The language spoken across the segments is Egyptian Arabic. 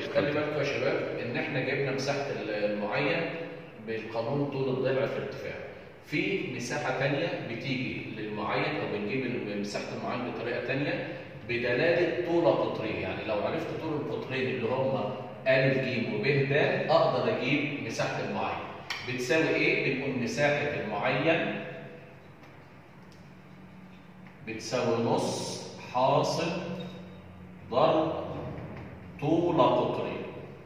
خلي بالكم يا شباب ان احنا جبنا مساحه المعين بالقانون طول الضلع في ارتفاع في مساحه ثانيه بتيجي للمعين او بنجيب مساحه المعين بطريقه ثانيه بدلاله طول قطرين يعني لو عرفت طول القطرين اللي هم ا ج وب د اقدر اجيب مساحه المعين بتساوي ايه بنقول مساحه المعين بتساوي نص حاصل ضرب طول قطرين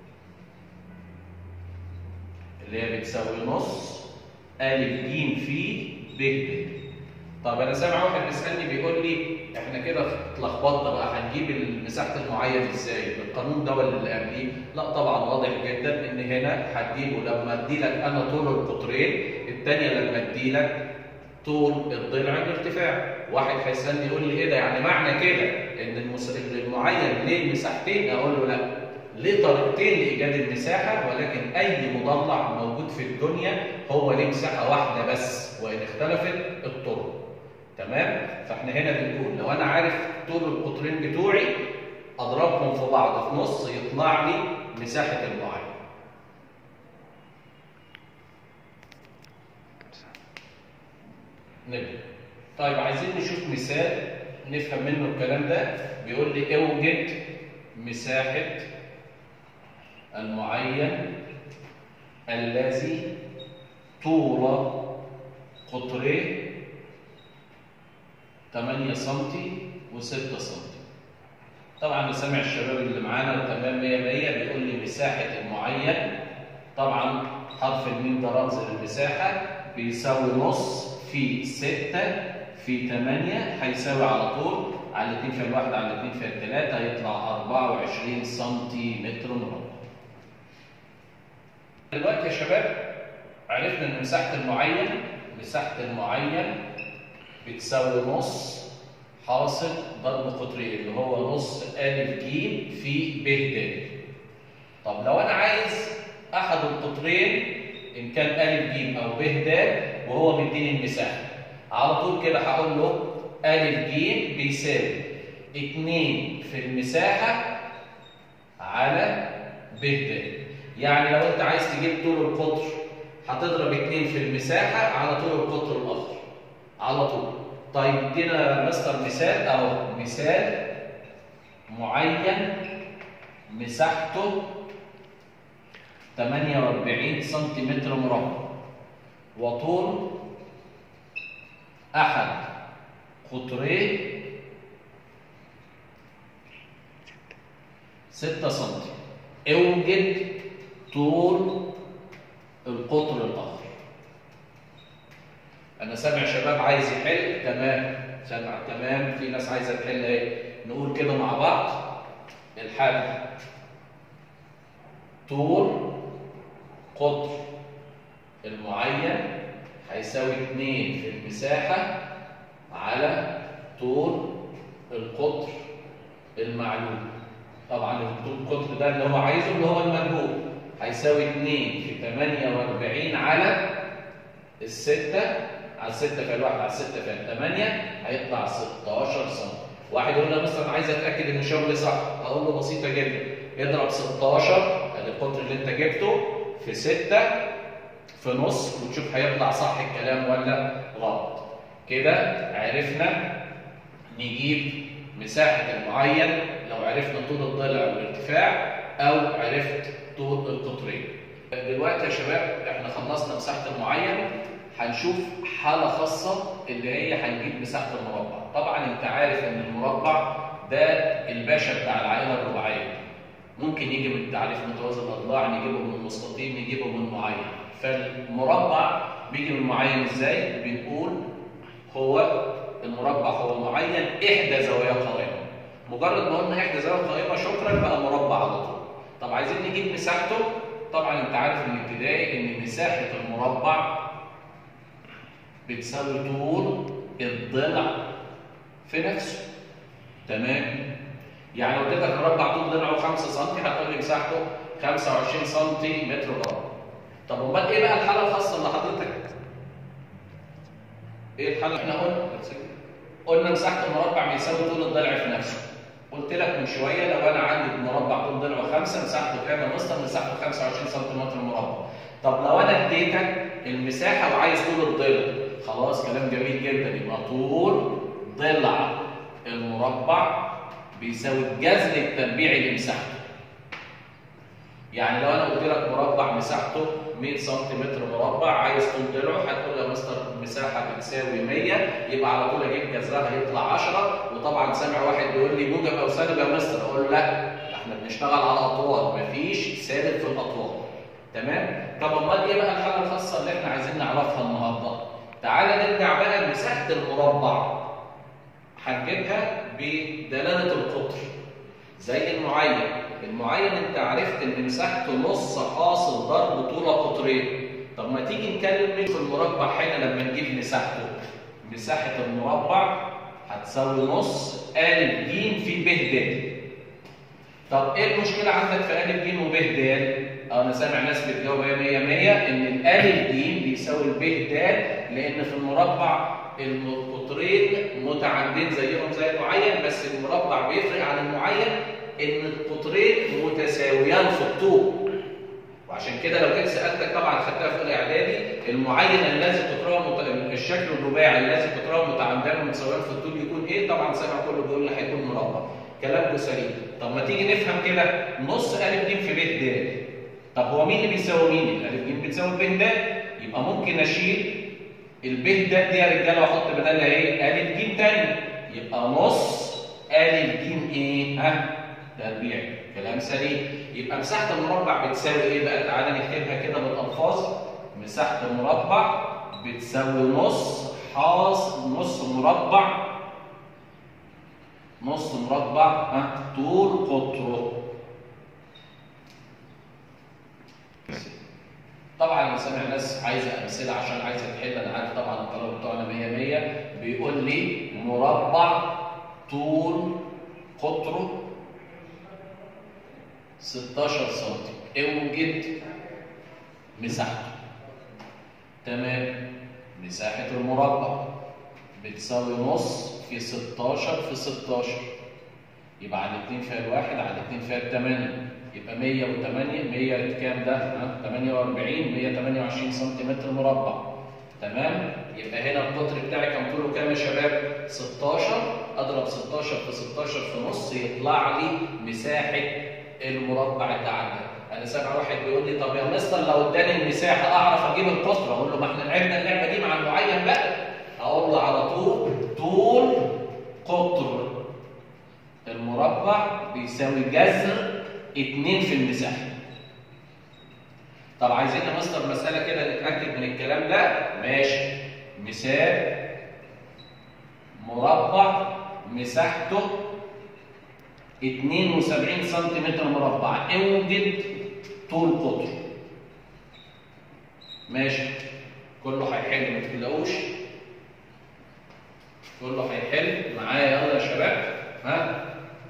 اللي هي بتساوي نص ا ج في ب د طب انا سامع واحد بيسالني بيقول لي احنا كده اتلخبطنا بقى هنجيب مساحه المعين ازاي بالقانون ده ولا اللي قبليه لا طبعا واضح جدا ان هنا هتجيبه لما ادي لك انا طول القطرين الثانيه لما ادي لك طول الضلع الارتفاع واحد هيسالني يقول لي ايه ده يعني معنى كده ان المس... المعين ليه مساحتين اقول له لا ليه طريقتين لايجاد المساحه ولكن اي مضلع موجود في الدنيا هو ليه مساحه واحده بس وان اختلفت الطرق تمام فاحنا هنا بنقول لو انا عارف طول القطرين بتوعي اضربهم في بعض في نص يطلع لي مساحه المعين نبدا طيب عايزين نشوف مثال نفهم منه الكلام ده بيقول لي اوجد مساحه المعين الذي طول قطريه 8 سم و6 سم طبعا انا سامع الشباب اللي معانا تمام 100 100 بيقول لي مساحه المعين طبعا حرف الميم ده رمز للمساحه بيساوي نص في 6 في 8 هيساوي على طول على 2 في الواحد على 2 في الثلاثة هيطلع 24 سنتيمتر مربع. دلوقتي يا شباب عرفنا ان مساحة المعين مساحة المعين بتساوي نص حاصل ضرب قطرين اللي هو نص أ ج في ب د. طب لو أنا عايز أحد القطرين إن كان أ ج أو ب د وهو مديني المساحة على طول كده هقول له أ ج بيساوي 2 في المساحة على ب د. يعني لو أنت عايز تجيب طول القطر هتضرب 2 في المساحة على طول القطر الآخر. على طول. طيب ادينا مستر مثال أهو مثال معين مساحته 48 سنتيمتر مربع وطول أحد قطريه 6 سم اوجد طول القطر الآخر أنا سامع شباب عايز يحل تمام سامع تمام في ناس عايزة تحل ايه نقول كده مع بعض الحل طول قطر المعين هيساوي 2 في المساحة على طول القطر المعلوم طبعا طول القطر ده اللي هو عايزه اللي هو المجهول هيساوي 2 في 48 على الستة على الستة في الواحد على الستة في الثمانية هيطلع 16 سم واحد يقول لي مثلا عايز اتاكد ان شغلي صح اقول له بسيطه جدا اضرب 16 ادي القطر اللي انت جبته في 6 في نص وتشوف هيطلع صح الكلام ولا غلط كده عرفنا نجيب مساحة المعين لو عرفنا طول الضلع والارتفاع أو عرفت طول القطرين. دلوقتي يا شباب احنا خلصنا مساحة المعين هنشوف حالة خاصة اللي هي هنجيب مساحة المربع. طبعا انت عارف ان المربع ده الباشا بتاع العائلة الرباعية. ممكن يجي من تعريف متوازي الاضلاع نجيبه من المستطيل نجيبه من معين. فالمربع بيجي من معين ازاي؟ بنقول هو المربع هو معين احدى زوايا قائمه مجرد ما قلنا احدى زوايا قائمه شكرا بقى مربع على طول طب عايزين نجيب مساحته طبعا انت عارف من ابتدائي ان مساحه المربع بتساوي طول الضلع في نفسه تمام يعني لو اديتك مربع طول ضلعه 5 سم هتقول لي مساحته 25 سم متر مربع طب امال ايه بقى الحاله الخاصه اللي حضرتك ايه الحاله احنا قلنا قلنا مساحه المربع بيساوي طول الضلع في نفسه قلت لك من شويه لو انا عندي مربع طول ضلعه 5 مساحته كام يا مستر؟ مساحته 25 سم مربع. طب لو انا اديتك المساحه وعايز طول الضلع خلاص كلام جميل جدا يبقى طول ضلع المربع بيساوي الجذر التربيعي لمساحته. يعني لو انا قلت لك مربع مساحته 100 سم مربع عايز طول ضلعه هتقول يا مستر المساحه بتساوي 100 يبقى على طول اجيب جذرها يطلع 10 وطبعا سامع واحد بيقول لي موجب او سالب يا مستر اقول له لا احنا بنشتغل على اطوال مفيش سالب في الاطوال تمام طب امال ايه بقى الحاله الخاصه اللي احنا عايزين نعرفها النهارده تعالى نرجع بقى لمساحه المربع هنجيبها بدلاله القطر زي المعين المعين انت عرفت ان مساحته نص حاصل ضرب طول قطرين طب ما تيجي نكلم في المربع هنا لما نجيب مساحته مساحه المربع هتساوي نص ا ج في ب د طب ايه المشكله عندك في ا ج وب د انا سامع ناس بتجاوب 100 100 ان الالف ج بيساوي الب د لان في المربع القطرين متعامدين زيهم زي المعين بس المربع بيفرق عن المعين ان القطرين متساويان في الطول وعشان كده لو جيت سالتك طبعا خدتها في اولى اعدادي المعين الذي قطره مت... الشكل الرباعي الذي قطره متعامدان ومتساويان في الطول يكون ايه؟ طبعا سامع كله بيقول لي هيكون مربع كلامكم سليم طب ما تيجي نفهم كده نص ا ج في ب د طب هو مين اللي بيساوي مين؟ الالف ج بتساوي ب د يبقى ممكن اشيل الب د دي يا رجاله واحط بدلها ايه؟ ا ج تاني يبقى نص ا ج ايه؟ ها؟ تربيعي كلام سليم يبقى مساحه المربع بتساوي ايه بقى تعالى نكتبها كده بالالفاظ مساحه المربع بتساوي نص حاص نص مربع نص مربع ها طول قطره طبعا انا سامع ناس عايزه امثله عشان عايزه تحل انا عارف طبعا الطلبه بتوعنا 100 100 بيقول لي مربع طول قطره 16 سم اوجد مساحته تمام مساحة المربع بتساوي نص في 16 في 16 يبقى على 2 فيها الواحد على 2 فيها الثمانية يبقى 108 100 كام ده؟ ها 48 128 سم مربع تمام؟ يبقى هنا القطر بتاعي كان طوله كام يا شباب؟ 16 اضرب 16 في 16 في نص يطلع لي مساحة المربع اللي عندك انا سامع واحد بيقول لي طب يا مستر لو اداني المساحه اعرف اجيب القطر اقول له ما احنا لعبنا اللعبه دي مع المعين بقى اقول له على طول طول قطر المربع بيساوي جذر 2 في المساحه طب عايزين يا مستر مساله كده نتاكد من الكلام ده ماشي مثال مربع مساحته 72 سم مربع اوجد طول قطر ماشي كله هيحل ما تقلقوش كله هيحل معايا يلا يا شباب ها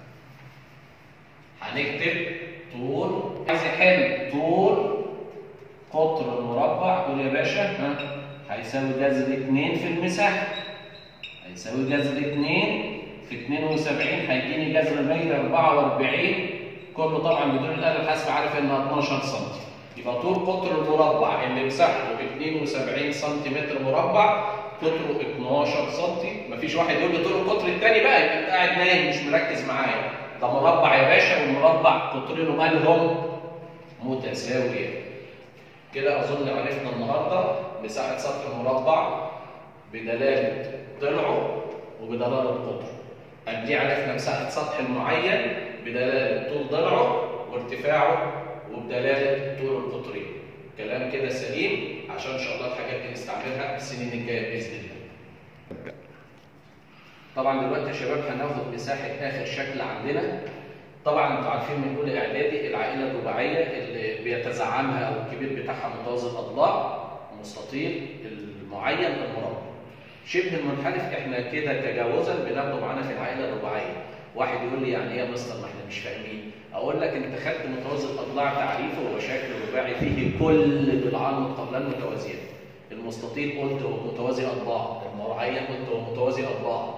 هنكتب طول عايز يحل طول قطر المربع قول يا باشا ها هيساوي جذر 2 في المساحه هيساوي جذر 2 في 72 هيديني جذر 144 كله طبعا بدون الاله الحاسبه عارف انها 12 سم يبقى طول قطر المربع اللي مساحته 72 سم مربع قطره 12 سم مفيش واحد يقول لي طول القطر الثاني بقى يبقى انت قاعد نايم مش مركز معايا ده مربع يا باشا والمربع قطرينه مالهم متساويين كده اظن عرفنا النهارده مساحه سطح المربع بدلاله ضلعه وبدلاله قطره قبليه عرفنا مساحة سطح المعين بدلالة طول ضلعه وارتفاعه وبدلالة طول القطرين. كلام كده سليم عشان إن شاء الله الحاجات دي نستعملها السنين الجاية بإذن الله. طبعا دلوقتي يا شباب هناخد مساحة آخر شكل عندنا. طبعا انتوا عارفين من أولى إعدادي العائلة الرباعية اللي بيتزعمها أو الكبير بتاعها متوازي الأضلاع مستطيل المعين المربع. شبه المنحرف احنا كده تجاوزا بناخده معانا في العائله الرباعيه. واحد يقول لي يعني ايه يا مستر ما احنا مش فاهمين. اقول لك انت خدت متوازي الاضلاع تعريفه هو شكل رباعي فيه كل ضلعان قبلان متوازيان. المستطيل قلت هو متوازي اضلاع، المرعيه قلت هو متوازي اضلاع.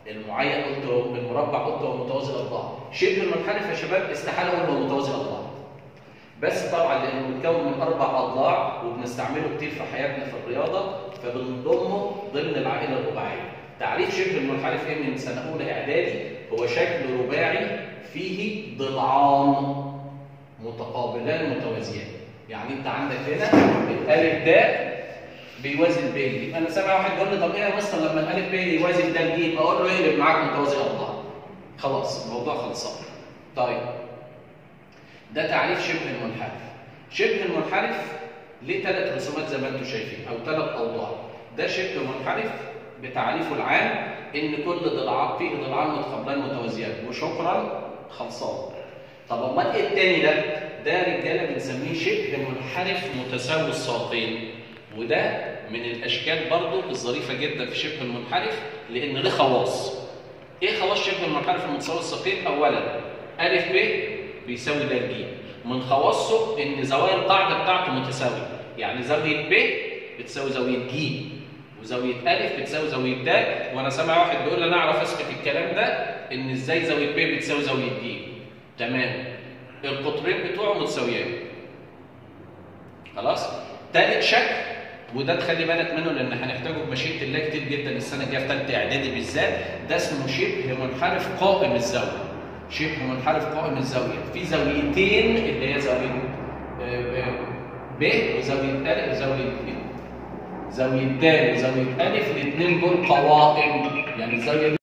المعين قلت هو المربع قلت هو متوازي الاضلاع شبه المنحرف يا شباب استحاله اقول هو متوازي الاضلاع بس طبعا لانه متكون من اربع اضلاع وبنستعمله كتير في حياتنا في الرياضه فبنضمه ضمن العائله الرباعيه تعريف شبه المنحرف ايه من سنه اولى اعدادي هو شكل رباعي فيه ضلعان متقابلان متوازيان يعني انت عندك هنا الالف ده بيوازي الب يبقى انا سامع واحد يقول لي طب ايه يا مستر لما الالف ب يوازي الد ج اقول له اقلب معاك متوازي اضلاع خلاص الموضوع خلصان طيب ده تعريف شبه المنحرف شبه المنحرف ليه ثلاث رسومات زي ما انتم شايفين او ثلاث اوضاع ده شبه منحرف بتعريفه العام ان كل ضلعات فيه ضلعان متقابلان متوازيان وشكرا خلصان طب امال ايه التاني ده ده رجاله بنسميه شبه منحرف متساوي الساقين وده من الاشكال برضو الظريفه جدا في شبه المنحرف لان له خواص ايه خواص شبه المنحرف المتساوي الساقين اولا الف ب بيساوي د ج من خواصه ان زوايا القاعده بتاعته متساويه يعني زاويه ب بتساوي زاويه ج وزاويه ا بتساوي زاويه د وانا سامع واحد بيقول لي انا اعرف اثبت الكلام ده ان ازاي زاويه ب بتساوي زاويه ج تمام القطرين بتوعه متساويين خلاص تالت شكل وده تخلي بالك منه لان هنحتاجه بمشيئه الله كتير جدا السنه الجايه في ثالثه اعدادي بالذات ده اسمه شبه منحرف قائم الزاويه شبه منحرف قائم الزاويه في زاويتين اللي هي زاويه ب وزاويه ا وزاويه ب زاويه د وزاويه ا الاثنين دول قوائم يعني الزاويه